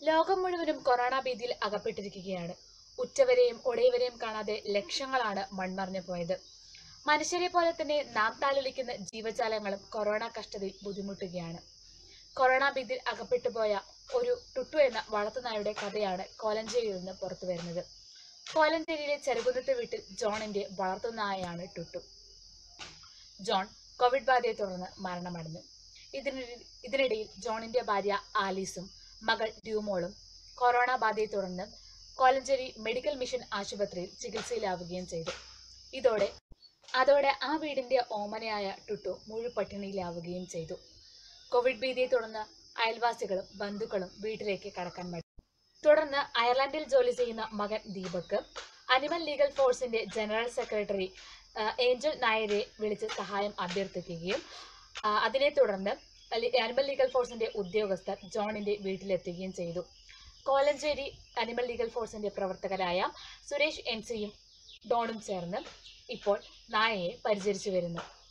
ലോകം മുഴുവനും കൊറോണ ഭീതിയിൽ അകപ്പെട്ടിരിക്കുകയാണ് ഉറ്റവരെയും ഉടയവരെയും കാണാതെ ലക്ഷങ്ങളാണ് മൺമറഞ്ഞു പോയത് മനുഷ്യരെ പോലെ തന്നെ നാം താലൊലിക്കുന്ന ജീവജാലങ്ങളും കൊറോണ കഷ്ടതയിൽ ബുദ്ധിമുട്ടുകയാണ് കൊറോണ ഭീതിയിൽ അകപ്പെട്ടുപോയ ഒരു ടുട്ടു എന്ന വളർത്തുനായുടെ കഥയാണ് കോലഞ്ചേരിയിൽ നിന്ന് പുറത്തു വരുന്നത് കോലഞ്ചേരിയിലെ ചെറുകുന്നത്തെ വീട്ടിൽ ജോണിന്റെ വളർത്തുനായയാണ് ടുട്ടു ജോൺ കോവിഡ് ബാധയെ തുടർന്ന് മരണമടഞ്ഞു ഇതിനിടയിൽ ഇതിനിടയിൽ ജോണിന്റെ ഭാര്യ ആലീസും മകൾ ഡ്യൂമോളും കൊറോണ ബാധയെ തുടർന്ന് കോലഞ്ചേരി മെഡിക്കൽ മിഷൻ ആശുപത്രിയിൽ ചികിത്സയിലാവുകയും ചെയ്തു ഇതോടെ അതോടെ ആ വീടിന്റെ ഓമനയായ ടുട്ടു മുഴുപട്ടിണിയിലാവുകയും ചെയ്തു കോവിഡ് ഭീതിയെ തുടർന്ന് അയൽവാസികളും ബന്ധുക്കളും വീട്ടിലേക്ക് കടക്കാൻ മടി തുടർന്ന് അയർലൻഡിൽ ജോലി ചെയ്യുന്ന മകൻ ദീപക് അനിമൽ ലീഗൽ ഫോഴ്സിന്റെ ജനറൽ സെക്രട്ടറി ആ, ഏഞ്ചൽ നായരെ വിളിച്ച് സഹായം അഭ്യർത്ഥിക്കുകയും ആ, അതിനെ തുടർന്ന് ലി- അനിമൽ ലീഗൽ ഫോഴ്സിന്റെ ഉദ്യോഗസ്ഥർ ജോണിന്റെ വീട്ടിലെത്തുകയും ചെയ്തു കോലഞ്ചേരി അനിമൽ ലീഗൽ ഫോഴ്സിന്റെ പ്രവർത്തകരായ സുരേഷ് എൻ സിയും ഡോണും ചേർന്ന് ഇപ്പോൾ നായയെ പരിചരിച്ചു വരുന്നു